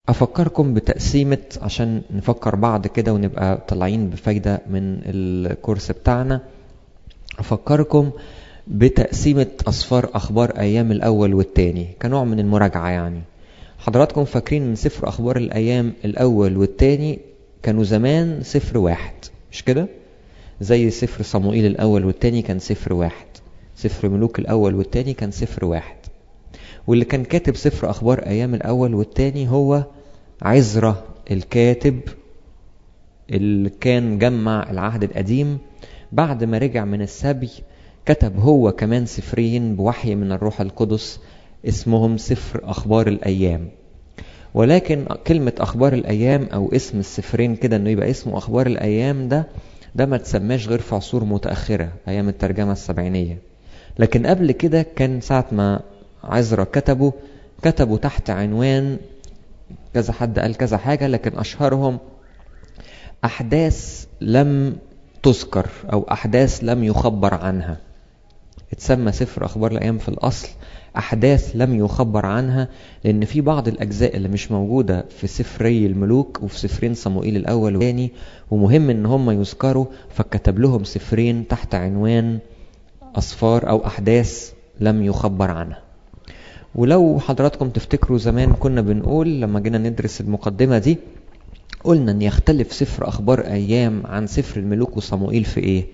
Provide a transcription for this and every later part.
أفكركم بتقسيمة عشان نفكر بعض كده ونبقى طالعين بفايدة من الكورس بتاعنا أفكركم بتقسيمة أصفار أخبار أيام الأول والتاني كنوع من المراجعة يعني حضراتكم فاكرين ان سفر أخبار الأيام الأول والتاني كانوا زمان سفر واحد مش كده؟ زي سفر صموئيل الأول والتاني كان سفر واحد سفر ملوك الأول والتاني كان سفر واحد واللي كان كاتب سفر أخبار أيام الأول والتاني هو عزرة الكاتب اللي كان جمع العهد القديم بعد ما رجع من السبي كتب هو كمان سفرين بوحي من الروح القدس اسمهم سفر أخبار الأيام ولكن كلمة أخبار الأيام أو اسم السفرين كده إنه يبقى اسمه أخبار الأيام ده ده ما تسماش غير في عصور متأخرة أيام الترجمة السبعينية لكن قبل كده كان ساعة ما عزرا كتبوا كتبوا تحت عنوان كذا حد قال كذا حاجة لكن أشهرهم أحداث لم تذكر أو أحداث لم يخبر عنها اتسمى سفر أخبار الأيام في الأصل أحداث لم يخبر عنها لأن في بعض الأجزاء اللي مش موجودة في سفري الملوك وفي سفرين صموئيل الأول والثاني ومهم إن هم يذكروا فكتب لهم سفرين تحت عنوان أصفار أو أحداث لم يخبر عنها ولو حضراتكم تفتكروا زمان كنا بنقول لما جينا ندرس المقدمة دي قلنا ان يختلف سفر اخبار ايام عن سفر الملوك وصموئيل في ايه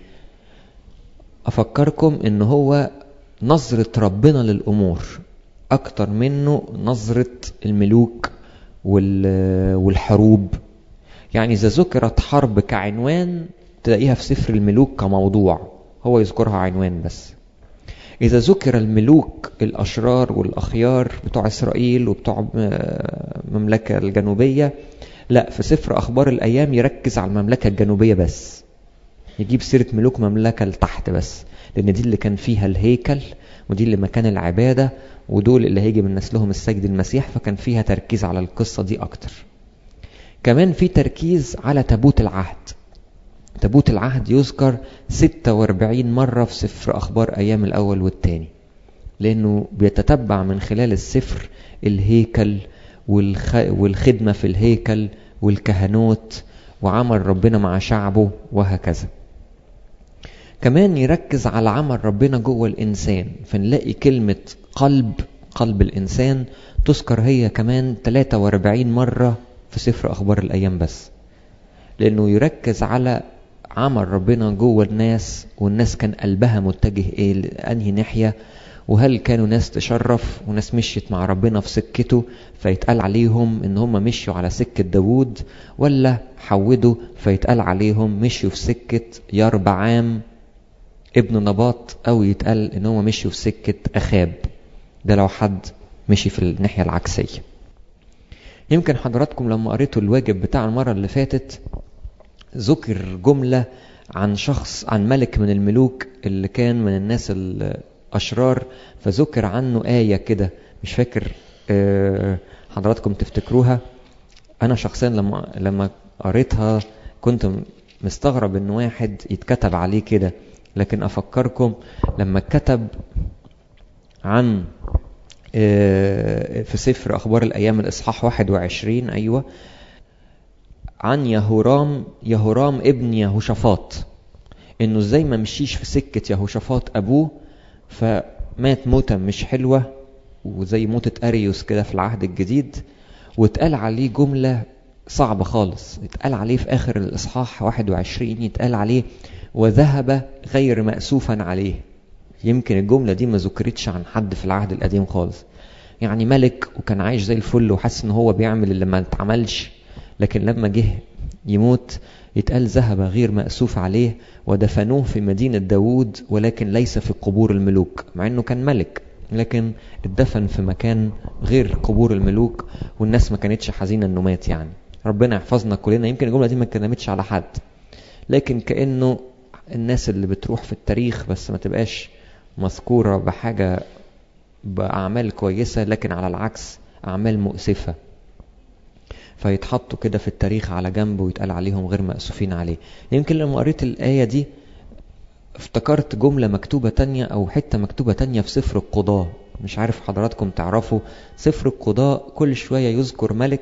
افكركم ان هو نظرة ربنا للامور اكتر منه نظرة الملوك والحروب يعني اذا ذكرت حرب كعنوان تلاقيها في سفر الملوك كموضوع هو يذكرها عنوان بس إذا ذكر الملوك الأشرار والأخيار بتوع إسرائيل وبتوع المملكة الجنوبية لا في سفر أخبار الأيام يركز على المملكة الجنوبية بس يجيب سيرة ملوك مملكة لتحت بس لأن دي اللي كان فيها الهيكل ودي اللي مكان العبادة ودول اللي هيجي من نسلهم السيد المسيح فكان فيها تركيز على القصة دي أكتر كمان في تركيز على تابوت العهد تابوت العهد يذكر 46 مرة في سفر أخبار أيام الأول والتاني لأنه بيتتبع من خلال السفر الهيكل والخ... والخدمة في الهيكل والكهنوت وعمل ربنا مع شعبه وهكذا كمان يركز على عمل ربنا جوه الإنسان فنلاقي كلمة قلب قلب الإنسان تذكر هي كمان 43 مرة في سفر أخبار الأيام بس لأنه يركز على عمل ربنا جوه الناس والناس كان قلبها متجه ايه لانهي ناحيه وهل كانوا ناس تشرف وناس مشيت مع ربنا في سكته فيتقال عليهم ان هم مشيوا على سكة داوود ولا حودوا فيتقال عليهم مشيوا في سكة يربعام ابن نباط او يتقال ان هم مشيوا في سكة اخاب ده لو حد مشي في الناحية العكسية يمكن حضراتكم لما قريتوا الواجب بتاع المرة اللي فاتت ذكر جملة عن شخص عن ملك من الملوك اللي كان من الناس الأشرار فذكر عنه آية كده مش فاكر حضراتكم تفتكروها أنا شخصيا لما لما قريتها كنت مستغرب إن واحد يتكتب عليه كده لكن أفكركم لما كتب عن في سفر أخبار الأيام الإصحاح 21 أيوه عن يهورام يهورام ابن يهوشافاط انه ازاي ما مشيش في سكة يهوشافاط ابوه فمات موتة مش حلوة وزي موتة اريوس كده في العهد الجديد واتقال عليه جملة صعبة خالص اتقال عليه في اخر الاصحاح 21 يتقال عليه وذهب غير مأسوفا عليه يمكن الجملة دي ما ذكرتش عن حد في العهد القديم خالص يعني ملك وكان عايش زي الفل وحاسس ان هو بيعمل اللي ما اتعملش لكن لما جه يموت يتقال ذهب غير مأسوف عليه ودفنوه في مدينة داوود ولكن ليس في قبور الملوك مع انه كان ملك لكن اتدفن في مكان غير قبور الملوك والناس ما كانتش حزينة انه مات يعني ربنا يحفظنا كلنا يمكن الجملة دي ما اتكلمتش على حد لكن كأنه الناس اللي بتروح في التاريخ بس ما تبقاش مذكورة بحاجة بأعمال كويسة لكن على العكس أعمال مؤسفة فيتحطوا كده في التاريخ على جنب ويتقال عليهم غير مأسوفين عليه يمكن لما قريت الآية دي افتكرت جملة مكتوبة تانية أو حتة مكتوبة تانية في سفر القضاء مش عارف حضراتكم تعرفوا سفر القضاء كل شوية يذكر ملك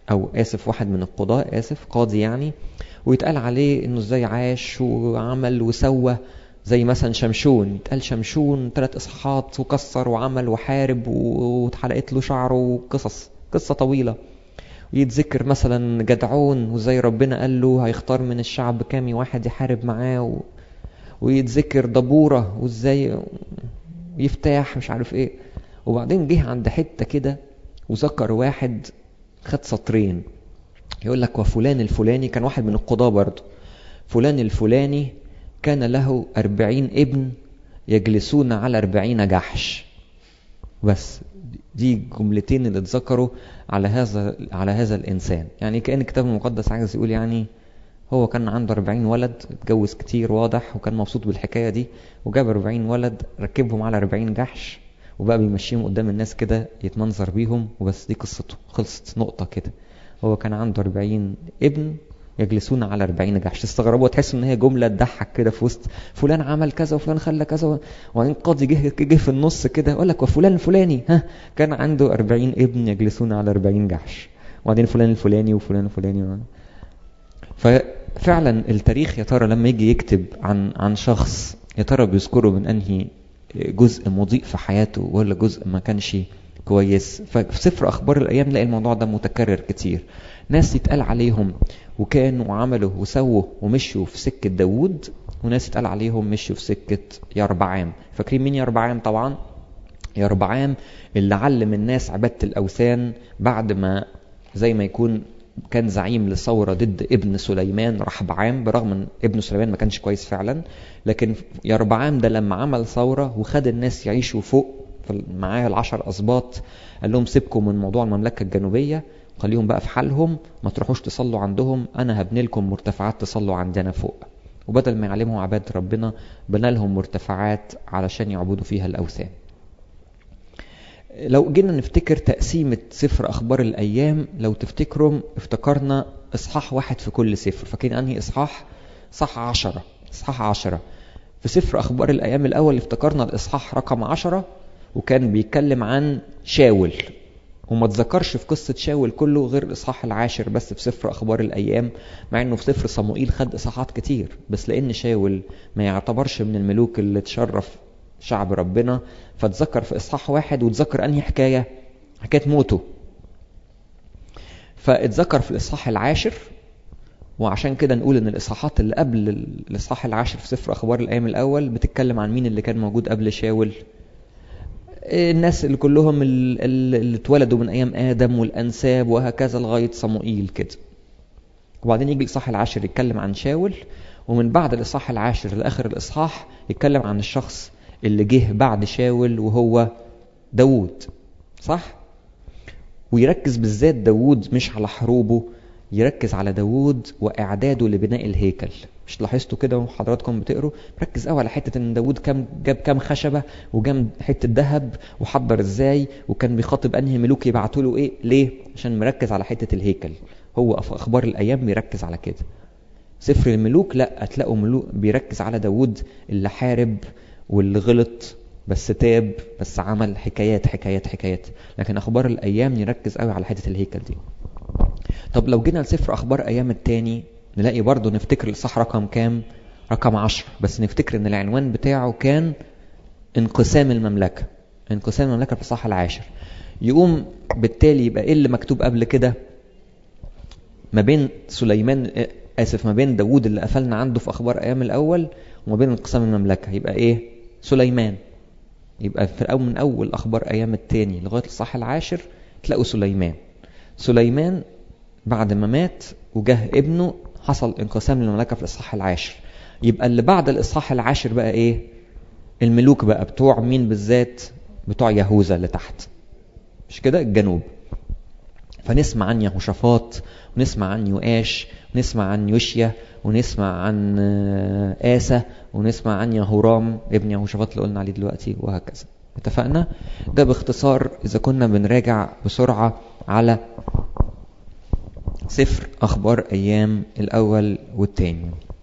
او اسف واحد من القضاء اسف قاضي يعني ويتقال عليه انه ازاي عاش وعمل وسوى زي مثلا شمشون يتقال شمشون ثلاث اصحاحات وكسر وعمل وحارب واتحلقت له شعره وقصص قصه طويله ويتذكر مثلا جدعون وزي ربنا قال له هيختار من الشعب كام واحد يحارب معاه و... ويتذكر دبورة وازاي يفتاح مش عارف ايه وبعدين جه عند حتة كده وذكر واحد خد سطرين يقول لك وفلان الفلاني كان واحد من القضاة برضه فلان الفلاني كان له أربعين ابن يجلسون على أربعين جحش بس دي جملتين اللي اتذكروا على هذا على هذا الانسان يعني كان الكتاب المقدس عايز يقول يعني هو كان عنده 40 ولد اتجوز كتير واضح وكان مبسوط بالحكايه دي وجاب 40 ولد ركبهم على 40 جحش وبقى بيمشيهم قدام الناس كده يتمنظر بيهم وبس دي قصته خلصت نقطه كده هو كان عنده 40 ابن يجلسون على 40 جحش تستغربوا وتحسوا ان هي جمله تضحك كده في وسط فلان عمل كذا وفلان خلى كذا وبعدين قاضي جه جه في النص كده يقول لك وفلان الفلاني ها كان عنده 40 ابن يجلسون على 40 جحش وبعدين فلان الفلاني وفلان الفلاني ففعلا التاريخ يا ترى لما يجي يكتب عن عن شخص يا ترى بيذكره من انهي جزء مضيء في حياته ولا جزء ما كانش كويس ففي سفر اخبار الايام نلاقي الموضوع ده متكرر كتير ناس يتقال عليهم وكانوا وعملوا وسووا ومشوا في سكة داوود وناس يتقال عليهم مشوا في سكة يربعام فاكرين مين يربعام طبعا يربعام اللي علم الناس عبادة الأوثان بعد ما زي ما يكون كان زعيم لثورة ضد ابن سليمان رحبعام برغم ان ابن سليمان ما كانش كويس فعلا لكن يربعام ده لما عمل ثورة وخد الناس يعيشوا فوق معاه العشر أسباط قال لهم سيبكم من موضوع المملكة الجنوبية خليهم بقى في حالهم ما تروحوش تصلوا عندهم انا هبني لكم مرتفعات تصلوا عندنا فوق وبدل ما يعلمهم عبادة ربنا بنى لهم مرتفعات علشان يعبدوا فيها الاوثان لو جينا نفتكر تقسيمة سفر أخبار الأيام لو تفتكروا افتكرنا إصحاح واحد في كل سفر فاكرين أنهي إصحاح؟ صح عشرة إصحاح عشرة في سفر أخبار الأيام الأول افتكرنا الإصحاح رقم عشرة وكان بيتكلم عن شاول وما تذكرش في قصة شاول كله غير الإصحاح العاشر بس في سفر أخبار الأيام مع إنه في سفر صموئيل خد إصحاحات كتير بس لأن شاول ما يعتبرش من الملوك اللي تشرف شعب ربنا فتذكر في إصحاح واحد وتذكر أنهي حكاية حكاية موته فاتذكر في الإصحاح العاشر وعشان كده نقول ان الاصحاحات اللي قبل الاصحاح العاشر في سفر اخبار الايام الاول بتتكلم عن مين اللي كان موجود قبل شاول الناس اللي كلهم اللي اتولدوا من ايام ادم والانساب وهكذا لغايه صموئيل كده وبعدين يجي الاصحاح العاشر يتكلم عن شاول ومن بعد الاصحاح العاشر لاخر الاصحاح يتكلم عن الشخص اللي جه بعد شاول وهو داوود صح ويركز بالذات داوود مش على حروبه يركز على داوود واعداده لبناء الهيكل مش لاحظتوا كده وحضراتكم بتقروا ركز قوي على حته ان داوود كام جاب كام خشبه وجاب حته ذهب وحضر ازاي وكان بيخاطب انهي ملوك يبعتوا له ايه ليه عشان مركز على حته الهيكل هو في اخبار الايام بيركز على كده سفر الملوك لا هتلاقوا ملوك بيركز على داوود اللي حارب واللي غلط بس تاب بس عمل حكايات حكايات حكايات لكن اخبار الايام نركز قوي على حته الهيكل دي طب لو جينا لسفر اخبار ايام التاني نلاقي برضه نفتكر الصح رقم كام رقم عشر بس نفتكر ان العنوان بتاعه كان انقسام المملكة انقسام المملكة في الصح العاشر يقوم بالتالي يبقى ايه اللي مكتوب قبل كده ما بين سليمان اسف ما بين داوود اللي قفلنا عنده في اخبار ايام الاول وما بين انقسام المملكة يبقى ايه سليمان يبقى في أو من اول اخبار ايام التاني لغاية الصح العاشر تلاقوا سليمان سليمان بعد ما مات وجه ابنه حصل انقسام للمملكه في الاصحاح العاشر يبقى اللي بعد الاصحاح العاشر بقى ايه الملوك بقى بتوع مين بالذات بتوع يهوذا اللي تحت مش كده الجنوب فنسمع عن يهوشافاط ونسمع عن يؤاش ونسمع عن يوشيا ونسمع عن آسى ونسمع عن يهورام ابن يهوشافاط اللي قلنا عليه دلوقتي وهكذا اتفقنا ده باختصار اذا كنا بنراجع بسرعه على سفر أخبار أيام الأول والتاني